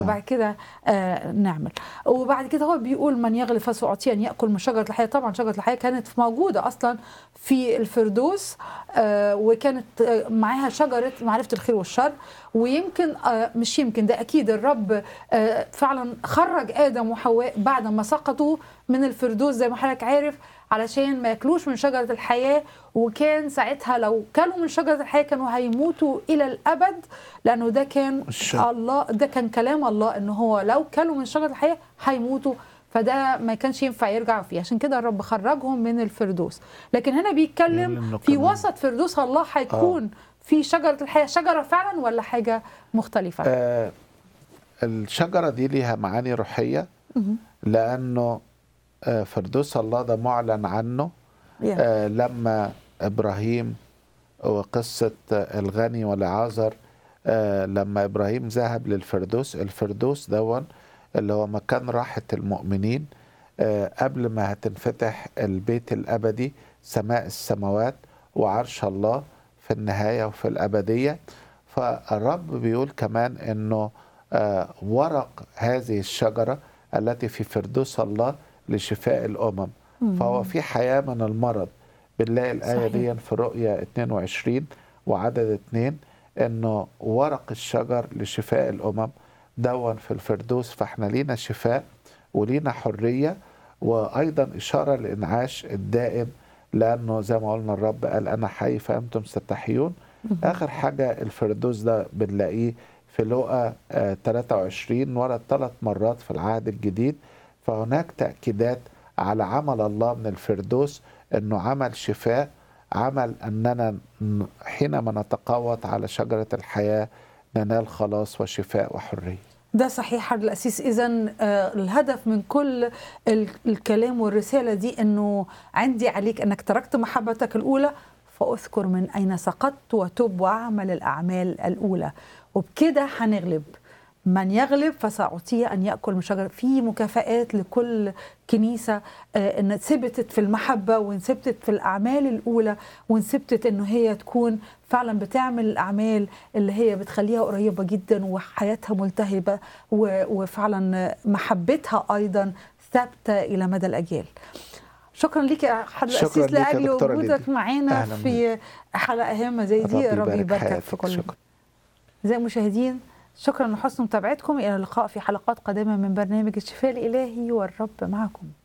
وبعد كده آه نعمل وبعد كده هو بيقول من يغلب فسأعطيه أن يأكل من شجرة الحياة طبعا شجرة الحياة كانت موجودة أصلا في الفردوس آه وكانت آه معاها شجرة معرفة الخير والشر ويمكن آه مش يمكن ده أكيد الرب آه فعلا خرج آدم وحواء بعد ما سقطوا من الفردوس زي ما حضرتك عارف علشان ما ياكلوش من شجرة الحياة وكان ساعتها لو كلوا من شجرة الحياة كانوا هيموتوا إلى الأبد لأنه ده كان الشر. الله ده كان كلام الله إن هو لو كلوا من شجرة الحياة هيموتوا فده ما كانش ينفع يرجعوا فيه عشان كده الرب خرجهم من الفردوس لكن هنا بيتكلم يعلم في كمان. وسط فردوس الله هيكون في شجرة الحياة شجرة فعلا ولا حاجة مختلفة آه الشجرة دي ليها معاني روحية لأنه آه فردوس الله ده معلن عنه يعني. آه لما إبراهيم وقصة آه، الغني والعازر آه لما إبراهيم ذهب للفردوس الفردوس دون اللي هو مكان راحة المؤمنين آه قبل ما هتنفتح البيت الأبدي سماء السماوات وعرش الله في النهاية وفي الأبدية فالرب بيقول كمان أنه آه ورق هذه الشجرة التي في فردوس الله لشفاء الأمم فهو في حياة من المرض بنلاقي الآية صحيح. دي في رؤيا 22 وعدد 2 انه ورق الشجر لشفاء الامم دون في الفردوس فاحنا لينا شفاء ولينا حريه وايضا اشاره للانعاش الدائم لانه زي ما قلنا الرب قال انا حي فانتم ستحيون اخر حاجه الفردوس ده بنلاقيه في لقا آه، 23 ورد ثلاث مرات في العهد الجديد فهناك تاكيدات على عمل الله من الفردوس انه عمل شفاء عمل اننا ن- حينما نتقوت على شجره الحياه ننال خلاص وشفاء وحريه ده صحيح حضرتك الأسيس إذا الهدف من كل ال- الكلام والرسالة دي أنه عندي عليك أنك تركت محبتك الأولى فأذكر من أين سقطت وتب وأعمل الأعمال الأولى وبكده هنغلب من يغلب فسأعطيه أن يأكل من شجرة في مكافآت لكل كنيسة آه، إن ثبتت في المحبة وإن ثبتت في الأعمال الأولى وإن ثبتت إنه هي تكون فعلا بتعمل الأعمال اللي هي بتخليها قريبة جدا وحياتها ملتهبة و- وفعلا محبتها أيضا ثابتة إلى مدى الأجيال شكرا لك يا حضرتك شكراً الأسيس ليك يا لأجل دكتورة وجودك ليدي. معانا أهلاً في حلقة هامة زي دي الرب ربي يباركك في حياتك. كل شكرا زي المشاهدين شكرا لحسن متابعتكم إلى اللقاء في حلقات قادمة من برنامج الشفاء الإلهي والرب معكم